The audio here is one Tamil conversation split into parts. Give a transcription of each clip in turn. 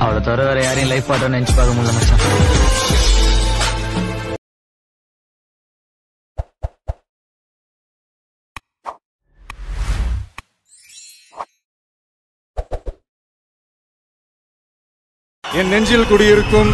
அவளை தவிர வேற யாரையும் லைஃப் பார்ட்னர் நினைச்சு பார்க்க முடியல மச்சான் என் நெஞ்சில் குடியிருக்கும்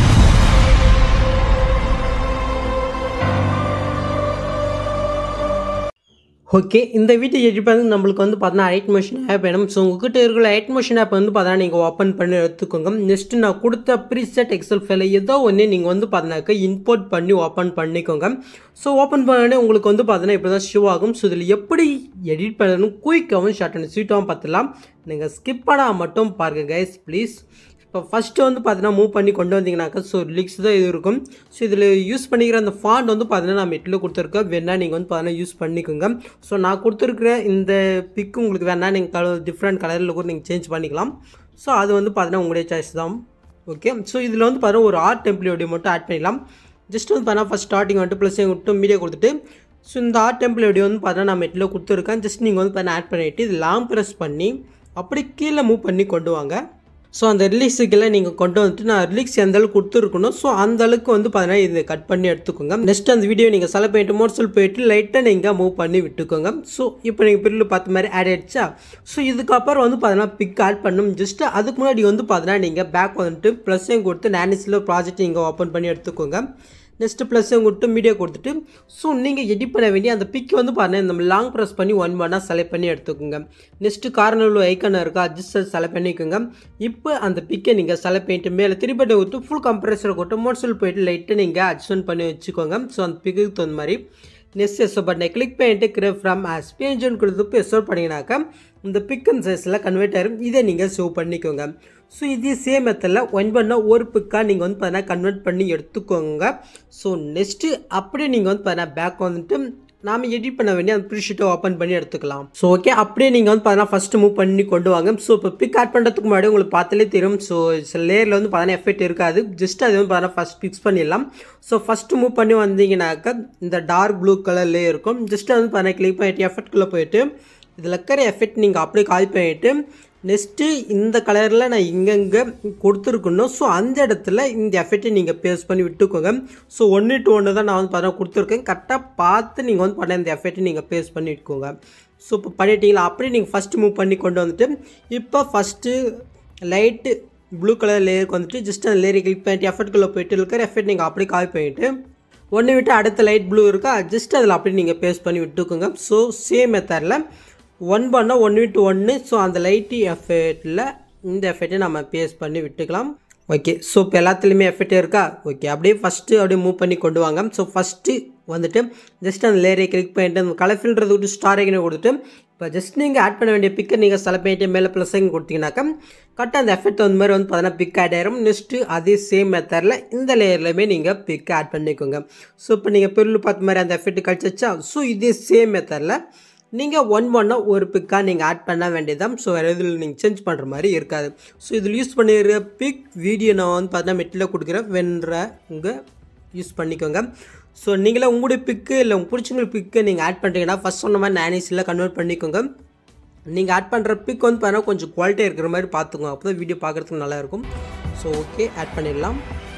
ஓகே இந்த வீட்டை எடிப்பாங்க நம்மளுக்கு வந்து பார்த்தீங்கன்னா ஐட் மோஷன் ஆப் வேணும் ஸோ உங்ககிட்ட இருக்கிற ஐட் மோஷன் ஆப் வந்து பார்த்தீங்கன்னா நீங்கள் ஓப்பன் பண்ணி எடுத்துக்கோங்க நெக்ஸ்ட் நான் கொடுத்த ப்ரீசெட் எக்ஸல் ஃபைலை ஏதோ ஒன்று நீங்கள் வந்து பார்த்தீங்கன்னாக்கா இம்போர்ட் பண்ணி ஓப்பன் பண்ணிக்கோங்க ஸோ ஓப்பன் பண்ணோடனே உங்களுக்கு வந்து பார்த்தீங்கன்னா இப்படி தான் ஷோ ஆகும் ஸோ இதில் எப்படி எடிட் பண்ணணும் குயிக்காகவும் ஷார்ட் அண்ட் ஸ்வீட்டாகவும் பார்த்துலாம் நீங்கள் ஸ்கிப் பண்ணால் மட்டும் பாருங்கள் கைஸ் ப்ளீஸ் இப்போ ஃபஸ்ட்டு வந்து பார்த்தீங்கன்னா மூவ் பண்ணி கொண்டு வந்தீங்கன்னாக்கா ஸோ லிக்ஸ் தான் இது இருக்கும் ஸோ இதில் யூஸ் பண்ணிக்கிற அந்த ஃபாண்ட் வந்து பார்த்தீங்கன்னா நான் மெட்டில் கொடுத்துருக்கேன் வேணா நீங்கள் வந்து பார்த்தீங்கன்னா யூஸ் பண்ணிக்கோங்க ஸோ நான் கொடுத்துருக்குற இந்த பிக்கு உங்களுக்கு வேணா நீங்கள் கலர் டிஃப்ரெண்ட் கலரில் கூட நீங்கள் சேஞ்ச் பண்ணிக்கலாம் ஸோ அது வந்து பார்த்தீங்கன்னா உங்களுடைய சாய்ஸ் தான் ஓகே ஸோ இதில் வந்து பார்த்தீங்கன்னா ஒரு ஆர்ட் டெம்ப்ளேட் மட்டும் ஆட் பண்ணிக்கலாம் ஜஸ்ட் வந்து பார்த்தீங்கன்னா ஃபஸ்ட் ஸ்டார்டிங் வந்துட்டு ப்ளஸ் விட்டு மீடியா கொடுத்துட்டு ஸோ இந்த ஆர்ட் டெம்ப்ளேட் வந்து பார்த்தீங்கன்னா நான் மெட்டில் கொடுத்துருக்கேன் ஜஸ்ட் நீங்கள் வந்து பார்த்தீங்கன்னா ஆட் பண்ணிவிட்டு இது லாங் ப்ரெஸ் பண்ணி அப்படி கீழே மூவ் பண்ணி கொண்டு வாங்க ஸோ அந்த ரிலீஸுக்கெல்லாம் நீங்கள் கொண்டு வந்துட்டு நான் ரிலீக்ஸ் எந்த அளவுக்கு கொடுத்துருக்கணும் ஸோ அந்த அளவுக்கு வந்து பார்த்தீங்கன்னா இதை கட் பண்ணி எடுத்துக்கோங்க நெக்ஸ்ட் அந்த வீடியோ நீங்கள் செலக்ட் பண்ணிட்டு மோட்ஸில் போயிட்டு லைட்டாக நீங்கள் மூவ் பண்ணி விட்டுக்கோங்க ஸோ இப்போ நீங்கள் பிரில் பார்த்த மாதிரி ஆட் ஆயிடுச்சா ஸோ இதுக்கப்புறம் வந்து பார்த்தீங்கன்னா பிக் ஆட் பண்ணும் ஜஸ்ட் அதுக்கு முன்னாடி வந்து பார்த்தீங்கன்னா நீங்கள் பேக் வந்துட்டு ப்ளஸ்ஸையும் கொடுத்து நானிஸில் ப்ராஜெக்ட் நீங்கள் ஓப்பன் பண்ணி எடுத்துக்கோங்க நெக்ஸ்ட்டு ப்ளஸ்ஸையும் கொடுத்து மீடியா கொடுத்துட்டு ஸோ நீங்கள் எடிட் பண்ண வேண்டிய அந்த பிக் வந்து பாருங்கள் நம்ம லாங் ப்ரெஸ் பண்ணி ஒன் ஒன்னாக செலக்ட் பண்ணி எடுத்துக்கோங்க நெக்ஸ்ட்டு கார்னர் ஐக்கன் இருக்கா அட்ஜஸ்ட் செலக்ட் பண்ணிக்கோங்க இப்போ அந்த பிக்கை நீங்கள் செலக்ட் பண்ணிட்டு மேலே திருப்பி கொடுத்து ஃபுல் கம்ப்ரெஸரை கொடுத்து மோட்ஸில் போயிட்டு லைட்டாக நீங்கள் அட்ஜஸ்ட் பண்ணி வச்சுக்கோங்க ஸோ அந்த பிக்குக்கு தகுந்த மாதிரி நெக்ஸ்ட் எஸ்ஓ பட்டனை கிளிக் பண்ணிட்டு கிரேப் ஃப்ரம் ஆஸ் பேஜன் கொடுத்து எஸ்ஓ பண்ணிங்கனாக்கா இந்த பிக் அண்ட் சைஸில் கன்வெர்ட் ஆயிரும் இதை நீங்கள் சேவ் பண்ணிக்கோங்க ஸோ இதே சேம் மெத்தடில் ஒன் பண்ண ஒரு பிக்காக நீங்கள் வந்து பார்த்தீங்கன்னா கன்வெர்ட் பண்ணி எடுத்துக்கோங்க ஸோ நெக்ஸ்ட்டு அப்படியே நீங்கள் வந்து பார்த்தீங்கன்னா பேக் வந்துட்டு நாம் எடிட் பண்ண வேண்டிய அந்த ப்ரீஷீட்டை ஓப்பன் பண்ணி எடுத்துக்கலாம் ஸோ ஓகே அப்படியே நீங்கள் வந்து பார்த்தீங்கன்னா ஃபஸ்ட்டு மூவ் பண்ணி கொண்டு வாங்க ஸோ இப்போ பிக் ஆட் பண்ணுறதுக்கு முன்னாடி உங்களுக்கு பார்த்தாலே தெரியும் ஸோ சில லேயரில் வந்து பார்த்தீங்கன்னா எஃபெக்ட் இருக்காது ஜஸ்ட் அது வந்து பார்த்தீங்கன்னா ஃபஸ்ட் ஃபிக்ஸ் பண்ணிடலாம் ஸோ ஃபஸ்ட்டு மூவ் பண்ணி வந்தீங்கன்னாக்கா இந்த டார்க் ப்ளூ கலர்லேயே இருக்கும் ஜஸ்ட் வந்து பார்த்தீங்கன்னா கிளிக் பண்ணிட்டு எஃபெக்ட்குள்ளே போயிட்டு இதில் இருக்கிற எஃபெக்ட் நீங்கள் அப்படியே கால் பண்ணிவிட்டு நெக்ஸ்ட்டு இந்த கலரில் நான் இங்கங்கே கொடுத்துருக்கணும் ஸோ அந்த இடத்துல இந்த எஃபெக்ட்டை நீங்கள் பேஸ் பண்ணி விட்டுக்கோங்க ஸோ ஒன்று டு ஒன்று தான் நான் வந்து பார்த்தா கொடுத்துருக்கேன் கரெக்டாக பார்த்து நீங்கள் வந்து பண்ண இந்த எஃபெக்ட்டை நீங்கள் பேஸ் பண்ணி விட்டுக்கோங்க ஸோ இப்போ பண்ணிட்டீங்களா அப்படியே நீங்கள் ஃபஸ்ட்டு மூவ் பண்ணி கொண்டு வந்துட்டு இப்போ ஃபஸ்ட்டு லைட்டு ப்ளூ கலர் லேயருக்கு வந்துட்டு ஜஸ்ட் அந்த லேயரை கிளிக் பண்ணிட்டு எஃபெக்ட்குள்ளே போயிட்டு இருக்கிற எஃபெக்ட் நீங்கள் அப்படியே கால் பண்ணிவிட்டு ஒன்று விட்டு அடுத்த லைட் ப்ளூ இருக்கா ஜஸ்ட் அதில் அப்படியே நீங்கள் பேஸ்ட் பண்ணி விட்டுக்கோங்க ஸோ சேம் மெத்தடில் ஒன் பண்ணால் ஒன் விட்டு ஒன்று ஸோ அந்த லைட்டு எஃபெக்டில் இந்த எஃபெக்ட்டை நம்ம பேஸ்ட் பண்ணி விட்டுக்கலாம் ஓகே ஸோ இப்போ எல்லாத்துலேயுமே எஃபெக்ட் இருக்கா ஓகே அப்படியே ஃபஸ்ட்டு அப்படியே மூவ் பண்ணி கொண்டு வாங்க ஸோ ஃபஸ்ட்டு வந்துட்டு ஜஸ்ட் அந்த லேயரை கிளிக் பண்ணிட்டு அந்த கலர் ஃபில்ட்றது விட்டு ஸ்டார் ஐக்கனை கொடுத்துட்டு இப்போ ஜஸ்ட் நீங்கள் ஆட் பண்ண வேண்டிய பிக்கை நீங்கள் செலக்ட் பண்ணிட்டு மேலே ப்ளஸ் ஐக்கன் கொடுத்தீங்கன்னாக்கா கரெக்டாக அந்த எஃபெக்ட் அந்த மாதிரி வந்து பார்த்தீங்கன்னா பிக் ஆட் ஆயிரும் நெக்ஸ்ட்டு அதே சேம் மெத்தடில் இந்த லேயர்லையுமே நீங்கள் பிக் ஆட் பண்ணிக்கோங்க ஸோ இப்போ நீங்கள் பெருள் பார்த்த மாதிரி அந்த எஃபெக்ட் கழிச்சா ஸோ இதே சேம் மெத்தடில் நீங்கள் ஒன் ஒன்னாக ஒரு பிக்காக நீங்கள் ஆட் பண்ண வேண்டியதான் ஸோ வேறு இதில் நீங்கள் சேஞ்ச் பண்ணுற மாதிரி இருக்காது ஸோ இதில் யூஸ் பண்ணிடுற பிக் வீடியோ நான் வந்து பார்த்தீங்கன்னா மெட்டில் கொடுக்குறேன் வென்ற உங்கள் யூஸ் பண்ணிக்கோங்க ஸோ நீங்களே உங்களுடைய பிக்கு இல்லை உங்கள் பிடிச்சவங்க பிக்கு நீங்கள் ஆட் பண்ணுறீங்கன்னா ஃபஸ்ட் சொன்ன மாதிரி நானிஸில் கன்வெர்ட் பண்ணிக்கோங்க நீங்கள் ஆட் பண்ணுற பிக் வந்து பார்த்தீங்கன்னா கொஞ்சம் குவாலிட்டியாக இருக்கிற மாதிரி பார்த்துக்கோங்க அப்போ தான் வீடியோ பார்க்குறதுக்கு நல்லாயிருக்கும் ஸோ ஓகே ஆட் பண்ணிடலாம்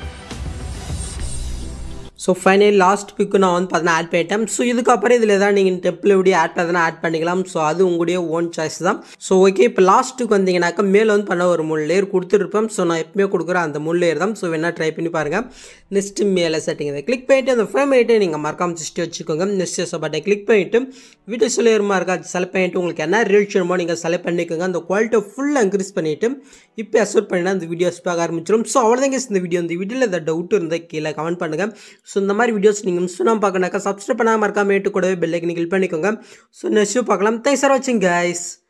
ஸோ ஃபைனல் லாஸ்ட் பிக்கு நான் வந்து பார்த்தீங்கன்னா ஆட் பண்ணிட்டேன் ஸோ இதுக்கப்புறம் இதில் ஏதாவது நீங்கள் டெம்பிள் எப்படி ஆட் பண்ணா ஆட் பண்ணிக்கலாம் ஸோ அது உங்களுடைய ஓன் சாய்ஸ் தான் ஸோ ஓகே இப்போ லாஸ்ட்டுக்கு வந்தீங்கன்னாக்கா மேலே வந்து பண்ண ஒரு மூணு லேயர் கொடுத்துருப்பேன் ஸோ நான் எப்பவுமே கொடுக்குற அந்த மூணு லேயர் தான் ஸோ வேணால் ட்ரை பண்ணி பாருங்கள் நெக்ஸ்ட்டு மேலே செட்டிங் இதை கிளிக் பண்ணிவிட்டு அந்த ஃப்ரேம் ரேட்டை நீங்கள் மறக்காம சிஸ்டி வச்சுக்கோங்க நெக்ஸ்ட் ஸோ பட்டை கிளிக் பண்ணிவிட்டு வீடியோ சொல்லிடுமா இருக்கா செலக்ட் பண்ணிவிட்டு உங்களுக்கு என்ன ரீல்ஸ் வேணுமோ நீங்கள் செலக்ட் பண்ணிக்கோங்க அந்த குவாலிட்டியை ஃபுல்லாக இன்க்ரீஸ் பண்ணிவிட்டு இப்போ அசோட் பண்ணினா அந்த வீடியோஸ் பார்க்க ஆரம்பிச்சிடும் ஸோ அவ்வளோதாங்க இந்த வீடியோ இந்த வீடியோவில் ஏதாவது டவுட் இருந்தால் கீழே கமெண்ட் பண்ணுங்கள் ஸோ இந்த மாதிரி வீடியோஸ் நீங்கள் மிஸ் பண்ணாமல் பார்க்கணாக்கா சப்ஸ்கிரைப் பண்ணாமல் மறக்காம ஏட்டு கூடவே பெல்லைக்கு கிளிக் பண்ணிக்கோங்க ஸோ நெக்ஸ்ட் பார்க்கலாம் தேங்க்ஸ் ஃபார் வாட்சிங் கைஸ்